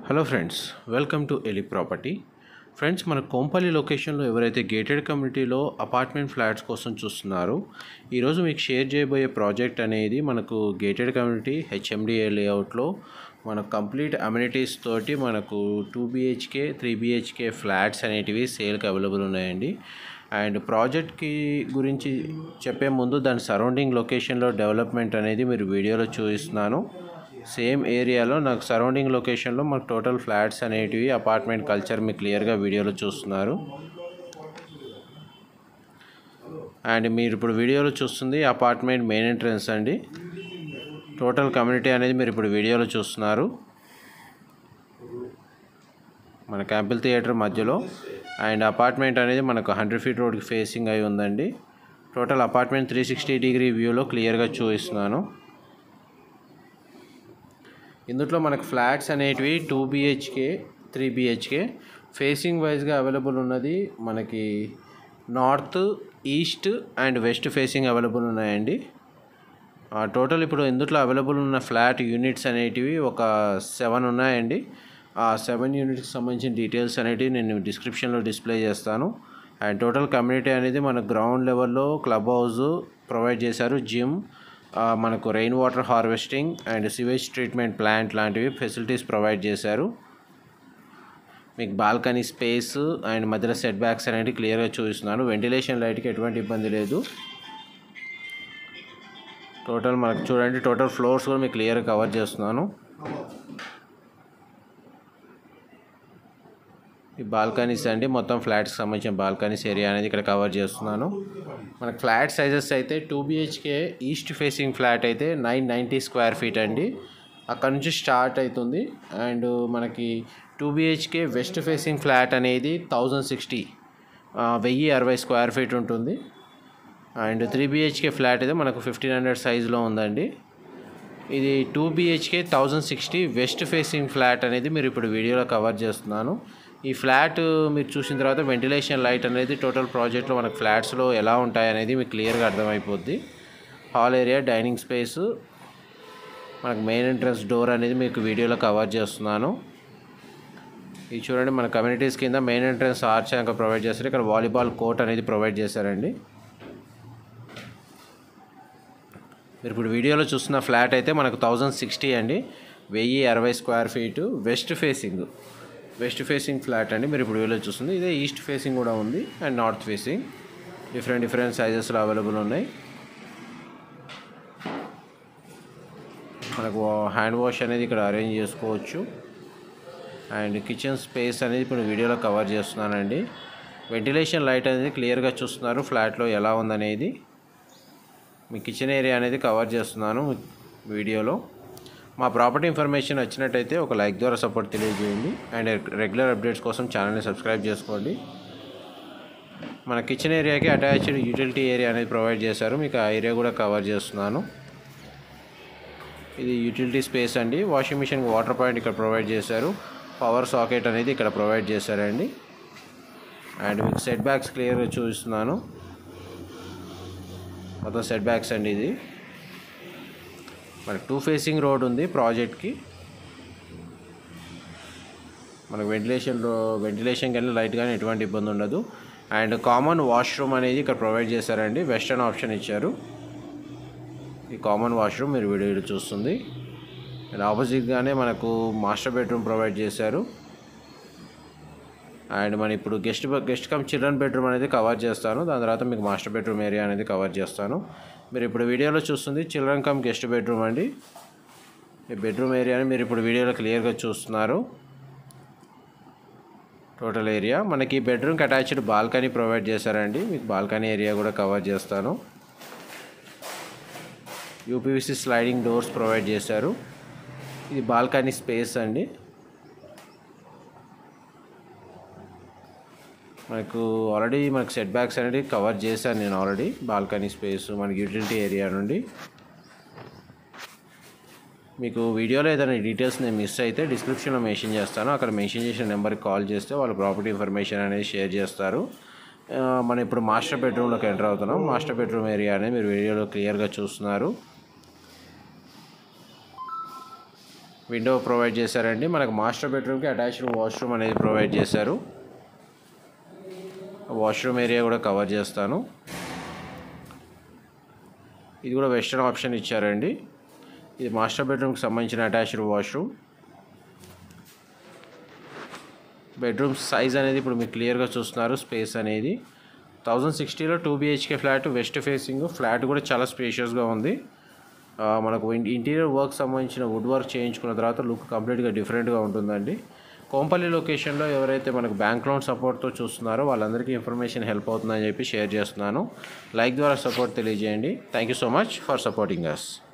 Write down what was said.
hello friends welcome to ఎలి property friends మన కోంపల్లి లొకేషన్లో ఎవరైతే గేటెడ్ కమ్యూనిటీలో అపార్ట్మెంట్ ఫ్లాట్స్ కోసం చూస్తున్నారో ఈరోజు మీకు షేర్ చేయబోయే ప్రాజెక్ట్ అనేది మనకు గేటెడ్ కమ్యూనిటీ హెచ్ఎండిఏ లేఅవుట్లో మనకు కంప్లీట్ అమ్యూనిటీస్ తోటి మనకు two BHK three BHK flats అనేటివి సేల్కి అవైలబుల్ ఉన్నాయండి అండ్ ప్రాజెక్ట్కి గురించి చెప్పే ముందు దాని సరౌండింగ్ లొకేషన్లో డెవలప్మెంట్ అనేది మీరు వీడియోలో చూపిస్తున్నాను సేమ్ ఏరియాలో నాకు సరౌండింగ్ లొకేషన్లో మాకు టోటల్ ఫ్లాట్స్ అనేటివి అపార్ట్మెంట్ కల్చర్ మీకు క్లియర్గా వీడియోలో చూస్తున్నారు అండ్ మీరు ఇప్పుడు వీడియోలో చూస్తుంది అపార్ట్మెంట్ మెయిన్ ఎంట్రన్స్ అండి టోటల్ కమ్యూనిటీ అనేది మీరు ఇప్పుడు వీడియోలో చూస్తున్నారు మన క్యాంపిల్ థియేటర్ మధ్యలో అండ్ అపార్ట్మెంట్ అనేది మనకు హండ్రెడ్ ఫీట్ రోడ్కి ఫేసింగ్ అయి ఉందండి total apartment three sixty degree వ్యూలో క్లియర్గా చూపిస్తున్నాను ఇందులో మనకు ఫ్లాట్స్ అనేటివి two BHK three BHK facing వైజ్గా అవైలబుల్ ఉన్నది మనకి north east and west facing available ఉన్నాయండి టోటల్ ఇప్పుడు ఇందులో అవైలబుల్ ఉన్న ఫ్లాట్ యూనిట్స్ అనేటివి ఒక సెవెన్ ఉన్నాయండి ఆ సెవెన్ యూనిట్స్కి సంబంధించిన డీటెయిల్స్ అనేటివి నేను డిస్క్రిప్షన్లో డిస్ప్లే చేస్తాను అండ్ టోటల్ కమ్యూనిటీ అనేది మన గ్రౌండ్ లెవెల్లో క్లబ్ హౌస్ ప్రొవైడ్ చేశారు జిమ్ మనకు rain water harvesting and sewage treatment plant లాంటివి ఫెసిలిటీస్ ప్రొవైడ్ చేశారు మీకు బాల్కనీ స్పేస్ అండ్ మధ్యలో సెట్ బ్యాక్స్ అనేవి క్లియర్గా చూపిస్తున్నాను వెంటిలేషన్ లైట్కి ఎటువంటి ఇబ్బంది లేదు టోటల్ మనకు చూడండి టోటల్ ఫ్లోర్స్ కూడా మీకు క్లియర్గా కవర్ చేస్తున్నాను ఈ బాల్కనీస్ అండి మొత్తం ఫ్లాట్స్కి సంబంధించిన బాల్కనీస్ ఏరియా అనేది ఇక్కడ కవర్ చేస్తున్నాను మనకు ఫ్లాట్ సైజెస్ అయితే two BHK east facing flat అయితే నైన్ నైంటీ స్క్వేర్ ఫీట్ అండి అక్కడ నుంచి స్టార్ట్ అవుతుంది అండ్ మనకి two BHK west facing flat అనేది థౌజండ్ సిక్స్టీ వెయ్యి అరవై స్క్వేర్ ఫీట్ ఉంటుంది అండ్ త్రీ బిహెచ్కే ఫ్లాట్ అయితే మనకు ఫిఫ్టీన్ హండ్రెడ్ సైజులో ఉందండి ఇది two BHK thousand sixty west facing flat అనేది మీరు ఇప్పుడు వీడియోలో కవర్ చేస్తున్నాను ఈ ఫ్లాట్ మీరు చూసిన తర్వాత వెంటిలేషన్ లైట్ అనేది టోటల్ ప్రాజెక్ట్లో మనకు ఫ్లాట్స్లో ఎలా ఉంటాయి అనేది మీకు క్లియర్గా అర్థమైపోద్ది హాల్ ఏరియా డైనింగ్ స్పేస్ మనకు మెయిన్ ఎంట్రన్స్ డోర్ అనేది మీకు వీడియోలో కవర్ చేస్తున్నాను ఇది చూడండి మన కమ్యూనిటీస్ కింద మెయిన్ ఎంట్రన్స్ ఆర్చ్ ఇంకా ప్రొవైడ్ చేస్తారు ఇక్కడ వాలీబాల్ కోర్ట్ అనేది ప్రొవైడ్ చేశారండి మీరు ఇప్పుడు వీడియోలో చూస్తున్న ఫ్లాట్ అయితే మనకు థౌజండ్ సిక్స్టీ అండి వెయ్యి అరవై square feet west facing west facing flat అండి మీరు ఇప్పుడు వీడియోలో చూస్తుంది ఇదే ఈస్ట్ ఫేసింగ్ కూడా ఉంది and north facing different different సైజెస్లో అవైలబుల్ ఉన్నాయి మనకు హ్యాండ్ వాష్ అనేది ఇక్కడ అరేంజ్ చేసుకోవచ్చు అండ్ కిచెన్ స్పేస్ అనేది ఇప్పుడు వీడియోలో కవర్ చేస్తున్నానండి వెంటిలేషన్ లైట్ అనేది క్లియర్గా చూస్తున్నారు ఫ్లాట్లో ఎలా ఉందనేది మీ కిచెన్ ఏరియా అనేది కవర్ చేస్తున్నాను వీడియోలో మా ప్రాపర్టీ ఇన్ఫర్మేషన్ వచ్చినట్టయితే ఒక లైక్ ద్వారా సపోర్ట్ తెలియజేయండి అండ్ రెగ్యులర్ అప్డేట్స్ కోసం ఛానల్ని సబ్స్క్రైబ్ చేసుకోండి మన కిచెన్ ఏరియాకి అటాచ్డ్ యూటిలిటీ ఏరియా అనేది ప్రొవైడ్ చేశారు మీకు ఆ ఏరియా కూడా కవర్ చేస్తున్నాను ఇది యూటిలిటీ స్పేస్ అండి వాషింగ్ మిషన్ వాటర్ పాయింట్ ఇక్కడ ప్రొవైడ్ చేశారు పవర్ సాకెట్ అనేది ఇక్కడ ప్రొవైడ్ చేశారండి అండ్ మీకు సెట్ బ్యాక్స్ క్లియర్గా చూపిస్తున్నాను మొత్తం సెట్ బ్యాక్స్ అండి ఇది మనకి టూ ఫేసింగ్ రోడ్ ఉంది ప్రాజెక్ట్కి మనకు వెంటిలేషన్ వెంటిలేషన్ కానీ లైట్ కానీ ఎటువంటి ఇబ్బంది ఉండదు అండ్ కామన్ వాష్రూమ్ అనేది ఇక్కడ ప్రొవైడ్ చేశారండి వెస్టర్న్ ఆప్షన్ ఇచ్చారు ఈ కామన్ వాష్రూమ్ మీరు వీడియో చూస్తుంది అండ్ ఆపోజిట్గానే మనకు మాస్టర్ బెడ్రూమ్ ప్రొవైడ్ చేశారు అండ్ మన ఇప్పుడు guest guest cum children bedroom అనేది కవర్ చేస్తాను దాని తర్వాత మీకు మాస్టర్ బెడ్రూమ్ ఏరియా అనేది కవర్ చేస్తాను మీరు ఇప్పుడు వీడియోలో చూస్తుంది చిల్డ్రన్ కమ్ గెస్ట్ బెడ్రూమ్ అండి ఈ బెడ్రూమ్ ఏరియాని మీరు ఇప్పుడు వీడియోలో క్లియర్గా చూస్తున్నారు టోటల్ ఏరియా మనకి బెడ్రూమ్కి అటాచ్డ్ బాల్కనీ ప్రొవైడ్ చేశారండి మీకు బాల్కనీ ఏరియా కూడా కవర్ చేస్తాను యూపీవీసీ స్లైడింగ్ డోర్స్ ప్రొవైడ్ చేశారు ఇది బాల్కనీ స్పేస్ అండి మనకు ఆల్రెడీ మనకు సెట్ బ్యాక్స్ అనేది కవర్ చేశాను నేను ఆల్రెడీ బాల్కనీ స్పేస్ మనకి యూటిలిటీ ఏరియా నుండి మీకు వీడియోలో ఏదైనా డీటెయిల్స్ నేను మిస్ అయితే డిస్క్రిప్షన్లో మెన్షన్ చేస్తాను అక్కడ మెన్షన్ చేసిన నెంబర్కి కాల్ చేస్తే వాళ్ళు ప్రాపర్టీ ఇన్ఫర్మేషన్ అనేది షేర్ చేస్తారు మనం ఇప్పుడు మాస్టర్ బెడ్రూమ్లోకి ఎంటర్ అవుతున్నాం మాస్టర్ బెడ్రూమ్ ఏరియా అనేది మీరు వీడియోలో క్లియర్గా చూస్తున్నారు విండో ప్రొవైడ్ చేశారండి మనకు మాస్టర్ బెడ్రూమ్కి అటాచ్డ్ వాష్రూమ్ అనేది ప్రొవైడ్ చేశారు వాష్రూమ్ ఏరియా కూడా కవర్ చేస్తాను ఇది కూడా వెస్టర్న్ ఆప్షన్ ఇచ్చారండి ఇది మాస్టర్ బెడ్రూమ్కి సంబంధించిన అటాచ్డ్ వాష్రూమ్ బెడ్రూమ్ సైజ్ అనేది ఇప్పుడు మీకు క్లియర్గా చూస్తున్నారు స్పేస్ అనేది థౌజండ్ సిక్స్టీలో two BHK flat west facing flat కూడా చాలా స్పేషియస్గా ఉంది ఆ, మనకు ఇన్- ఇంటీరియర్ వర్క్ సంబంధించిన వుడ్ వర్క్ చేయించుకున్న తర్వాత లుక్ కంప్లీట్గా డిఫరెంట్గా ఉంటుందండి కోంపల్లి లొకేషన్లో ఎవరైతే మనకు బ్యాంక్ లోన్ సపోర్ట్తో చూస్తున్నారో వాళ్ళందరికీ ఇన్ఫర్మేషన్ హెల్ప్ అవుతుందని చెప్పి షేర్ చేస్తున్నాను లైక్ ద్వారా సపోర్ట్ తెలియజేయండి thank you so much for supporting us